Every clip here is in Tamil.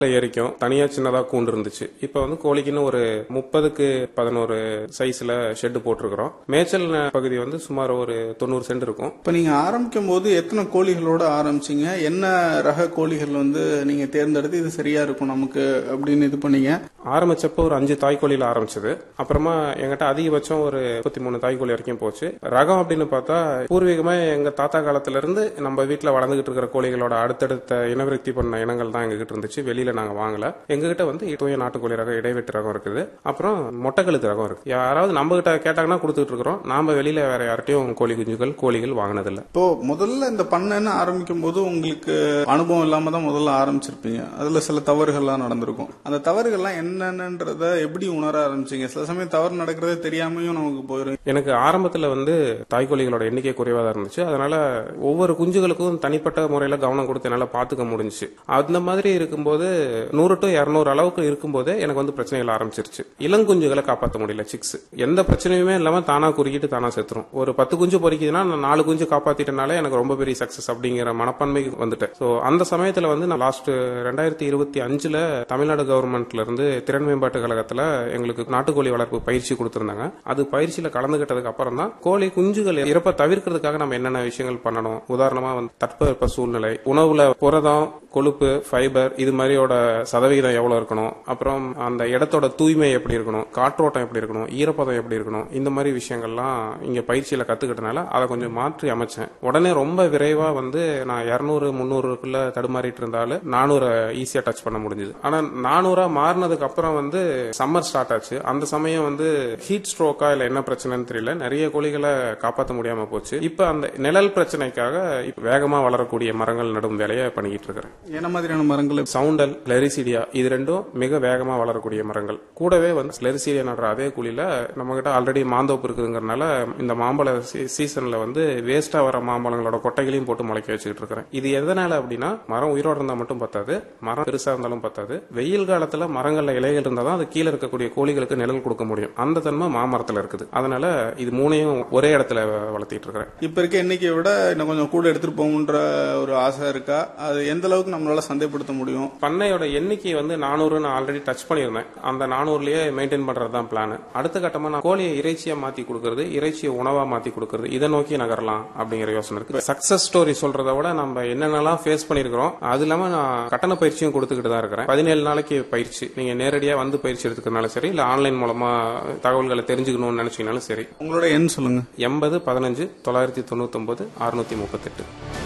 ஏறிக்கும் தனியா சின்னதா கூண்டு இருந்துச்சு இப்ப வந்து கோழிக்குன்னு ஒரு முப்பதுக்கு பதினோரு சைஸ்ல ஷெட் போட்டிருக்கிறோம் மேய்ச்சல் பகுதி வந்து சுமார் ஒரு தொண்ணூறு சென்ட் இருக்கும் இப்ப நீங்க ஆரம்பிக்கும் போது எத்தனை கோழிகளோட ஆரம்பிச்சீங்க என்ன ரக கோழிகள் வந்து நீங்க தேர்ந்தெடுத்து இது சரியா இருக்கும் நமக்கு அப்படின்னு இது பண்ணீங்க ஆரம்பிச்சப்போ ஒரு அஞ்சு தாய்க்கோழியில ஆரம்பிச்சது அப்புறமா எங்கிட்ட அதிகபட்சம் ஒரு முப்பத்தி மூணு தாய்க்கோழி வரைக்கும் போச்சு ரகம் அப்படின்னு பார்த்தா பூர்வீகமா எங்க தாத்தா காலத்துல இருந்து நம்ம வீட்டுல வளர்ந்துகிட்டு இருக்கிற கோழிகளோட அடுத்தடுத்த இனவிருத்தி பண்ண இனங்கள் தான் எங்ககிட்ட இருந்துச்சு வெளியில நாங்க வாங்கல எங்ககிட்ட வந்து தூய நாட்டுக்கோழி ரகம் இடைவெட்டு ரகம் இருக்குது அப்புறம் மொட்டைக்கழுத்து ரகம் இருக்கு யாராவது நம்ம கிட்ட கேட்டாங்கன்னா கொடுத்துட்டு இருக்கிறோம் நாம வெளியில வேற யார்ட்டையும் கோழி குஞ்சுகள் கோழிகள் வாங்கினதில்ல இப்போ முதல்ல இந்த பண்ணைன்னு ஆரம்பிக்கும் போது உங்களுக்கு அனுபவம் இல்லாம தான் முதல்ல ஆரம்பிச்சிருப்பீங்க அதுல சில தவறுகள்லாம் நடந்திருக்கும் அந்த தவறுகள்லாம் என்னென்னன்றத எப்படி உணர ஆரம்பிச்சீங்க சில சமயம் தவறு நடக்கிறதே தெரியாமையும் நமக்கு போயிடும் எனக்கு ஆரம்பத்துல வந்து தாய்க்கோழிகளோட எண்ணிக்கை குறைவா தான் இருந்துச்சு அதனால ஒவ்வொரு குஞ்சுகளுக்கும் தனிப்பட்ட முறையில கவனம் கொடுத்து என்னால பாத்துக்க முடிஞ்சுச்சு அந்த மாதிரி இருக்கும்போது நூறு டு இருநூறு அளவுக்கு இருக்கும்போதே எனக்கு வந்து பிரச்சனைகள் ஆரம்பிச்சிருச்சு இளங்குஞ்சுகளை காப்பாற்ற முடியல சிக்ஸ் எந்த பிரச்சனையுமே இல்லாம தானா குறுக்கிட்டு தானா செத்துரும் ஒரு பத்து குஞ்சு பொறிக்குதுன்னா நான் நாலு குஞ்சு காப்பாத்திட்டனாலே எனக்கு ரொம்ப பெரிய சக்சஸ் அப்படிங்கிற மனப்பான்மைக்கு வந்துட்டேன் சோ அந்த சமயத்துல வந்து நான் லாஸ்ட் ரெண்டாயிரத்தி இருபத்தி அஞ்சுல தமிழ்நாடு கவர்மெண்ட்ல இருந்து திறன் மேம்பாட்டு கழகத்துல எங்களுக்கு நாட்டுக்கோழி வளர்ப்பு பயிற்சி கொடுத்திருந்தாங்க அது பயிற்சியில கலந்துகிட்டதுக்கு அப்புறம் தான் கோழி குஞ்சுகள் இறப்ப தவிர்க்கிறதுக்காக நம்ம என்னென்ன விஷயங்கள் பண்ணணும் உதாரணமா வந்து தட்பவெப்ப சூழ்நிலை உணவுல புரதம் கொழுப்பு ஃபைபர் இது மாதிரியோட சதவிகிதம் எவ்வளவு இருக்கணும் அப்புறம் அந்த இடத்தோட தூய்மை எப்படி இருக்கணும் காற்றோட்டம் எப்படி இருக்கணும் ஈரப்பதம் எப்படி இருக்கணும் இந்த மாதிரி விஷயங்கள்லாம் இங்க பயிற்சியில கத்துக்கிட்டனால அதை கொஞ்சம் மாற்றி அமைச்சேன் உடனே ரொம்ப விரைவா வந்து நான் இருநூறு முந்நூறுக்குள்ள தடுமாறிட்டு இருந்தாலும் நானூறு ஈஸியா டச் பண்ண முடிஞ்சது ஆனா நானூறா மாறினதுக்கு அப்புறம் வந்து சம்மர் ஸ்டார்ட் ஆச்சு அந்த சமயம் வந்து ஹீட் ஸ்ட்ரோக்கா இல்ல என்ன பிரச்சனைன்னு தெரியல நிறைய கோழிகளை காப்பாற்ற முடியாம போச்சு இப்ப அந்த நிழல் பிரச்சனைக்காக இப்ப வேகமா வளரக்கூடிய மரங்கள் நடும் வேலையை பண்ணிக்கிட்டு இருக்கிறேன் என்ன மாதிரியான மரங்கள் சவுண்டல் ஸ்லெரிசீடியா இது ரெண்டும் மிக வேகமா வளரக்கூடிய மரங்கள் கூடவே வந்து ஸ்லெரிசீடியா நடுற அதே குழியில நம்ம கிட்ட ஆல்ரெடி மாந்தோப்பு இருக்குதுங்கறனால இந்த மாம்பழ சீ- சீசன்ல வந்து வேஸ்டா வர மாம்பழங்களோட கொட்டைகளையும் போட்டு முளைக்க வச்சுக்கிட்டு இருக்கிறேன் இது எதனால அப்படின்னா மரம் உயிரோட இருந்தா மட்டும் பத்தாது மரம் பெருசா இருந்தாலும் பத்தாது வெயில் காலத்துல மரங்கள்ல இலைகள் இருந்தா தான் அது கீழே இருக்கக்கூடிய கோழிகளுக்கு நிழல் கொடுக்க முடியும் அந்த தன்மை மாமரத்துல இருக்குது அதனால இது மூணையும் ஒரே இடத்துல வளர்த்திட்டு இருக்கிறேன் இப்ப இருக்க எண்ணிக்கையை விட இன்னும் கொஞ்சம் கூட எடுத்துட்டு போகணுன்ற ஒரு ஆசை இருக்கா அது எந்த அளவுக்கு நம்மளால சந்தைப்படுத்த முடியும் பண்ணையோட எண்ணிக்கை வந்து நானூறு நான் ஆல்ரெடி டச் பண்ணியிருந்தேன் அந்த நானூறுலயே மெயின்டைன் பண்றது தான் பிளான் அடுத்த கட்டமா நான் கோழியை இறைச்சியா மாத்தி கொடுக்கறது இறைச்சியை உணவா மாத்தி கொடுக்கறது இதை நோக்கி நகரலாம் அப்படிங்கிற யோசனை இருக்கு சக்சஸ் ஸ்டோரி சொல்றதை விட நம்ம என்னென்னலாம் ஃபேஸ் பண்ணிருக்கிறோம் அது இல்லாம நான் கட்டண பயிற்சியும் கொடுத்துக்கிட்டு தான் இருக்கிறேன் பதினேழு நாளைக்கு பயிற்சி நீங்க நேரடியா வந்து பயிற்சி எடுத்துக்கிறதுனாலும் சரி இல்ல ஆன்லைன் மூலமா தகவல்களை தெரிஞ்சுக்கணும்னு நினைச்சீங்கனாலும் சரி உங்களோட எண் சொல்லுங்க எண்பது பதினஞ்சு தொள்ளாயிரத்தி தொண்ணூத்தி ஒன்பது அறுநூத்தி முப்பத்தெட்டு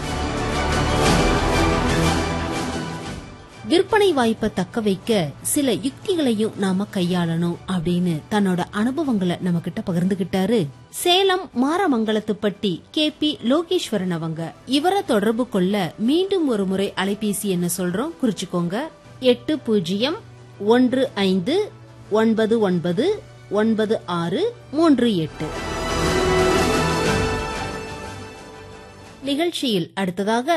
விற்பனை வாய்ப்பை தக்க வைக்க சில யுக்திகளையும் நாம கையாளணும் அப்படின்னு தன்னோட அனுபவங்களை நம்ம கிட்ட பகிர்ந்துகிட்டாரு சேலம் மாரமங்கலத்துப்பட்டி கே பி லோகேஸ்வரன் அவங்க இவரை தொடர்பு கொள்ள மீண்டும் ஒரு முறை அலைபேசி என்ன சொல்றோம் குறிச்சுக்கோங்க எட்டு பூஜ்ஜியம் ஒன்று ஐந்து ஒன்பது ஒன்பது ஒன்பது ஆறு மூன்று எட்டு நிகழ்ச்சியில் அடுத்ததாக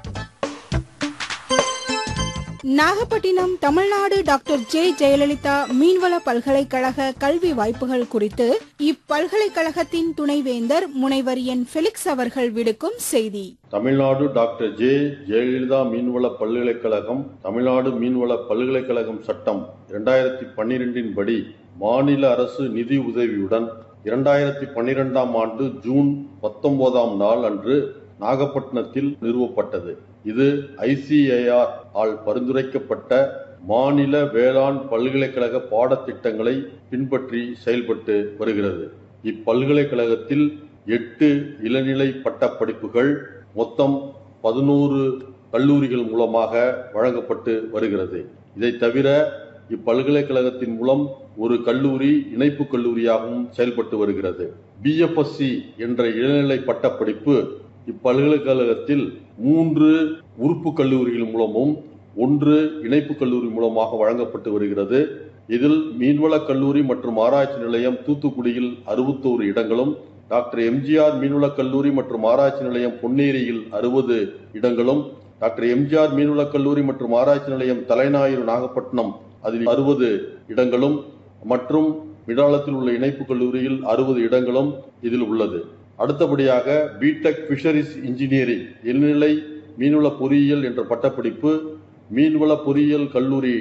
நாகப்பட்டினம் தமிழ்நாடு டாக்டர் ஜே ஜெயலலிதா மீன்வள பல்கலைக்கழக கல்வி வாய்ப்புகள் குறித்து இப்பல்கலைக்கழகத்தின் துணைவேந்தர் முனைவர் என் ஃபெலிக்ஸ் அவர்கள் விடுக்கும் செய்தி தமிழ்நாடு டாக்டர் ஜே ஜெயலலிதா மீன்வள பல்கலைக்கழகம் தமிழ்நாடு மீன்வள பல்கலைக்கழகம் சட்டம் இரண்டாயிரத்தி பன்னிரெண்டின் படி மாநில அரசு நிதி உதவியுடன் இரண்டாயிரத்தி பன்னிரெண்டாம் ஆண்டு ஜூன் பத்தொன்பதாம் நாள் அன்று நாகப்பட்டினத்தில் நிறுவப்பட்டது இது ஐசிஏஆர் ஆல் பரிந்துரைக்கப்பட்ட மாநில வேளாண் பல்கலைக்கழக பாடத்திட்டங்களை பின்பற்றி செயல்பட்டு வருகிறது இப்பல்கலைக்கழகத்தில் எட்டு இளநிலை பட்டப் படிப்புகள் மொத்தம் பதினோரு கல்லூரிகள் மூலமாக வழங்கப்பட்டு வருகிறது இதை தவிர இப்பல்கலைக்கழகத்தின் மூலம் ஒரு கல்லூரி இணைப்பு கல்லூரியாகவும் செயல்பட்டு வருகிறது பிஎஃப்எஸ்சி என்ற இளநிலை பட்டப்படிப்பு இப்பல்கலைக்கழகத்தில் மூன்று உறுப்பு கல்லூரிகள் மூலமும் ஒன்று இணைப்பு கல்லூரி மூலமாக வழங்கப்பட்டு வருகிறது இதில் மீன்வளக் கல்லூரி மற்றும் ஆராய்ச்சி நிலையம் தூத்துக்குடியில் அறுபத்தோரு இடங்களும் டாக்டர் எம்ஜிஆர் மீன்வளக் கல்லூரி மற்றும் ஆராய்ச்சி நிலையம் பொன்னேரியில் அறுபது இடங்களும் டாக்டர் எம்ஜிஆர் மீன்வளக் கல்லூரி மற்றும் ஆராய்ச்சி நிலையம் தலைஞாயிறு நாகப்பட்டினம் அதில் அறுபது இடங்களும் மற்றும் மிடாலத்தில் உள்ள இணைப்பு கல்லூரியில் அறுபது இடங்களும் இதில் உள்ளது அடுத்தபடியாக பிடெக் ஃபிஷரிஸ் இன்ஜினியரிங் இளநிலை மீன்வள பொறியியல் என்ற பட்டப்படிப்பு மீன்வள பொறியியல் கல்லூரி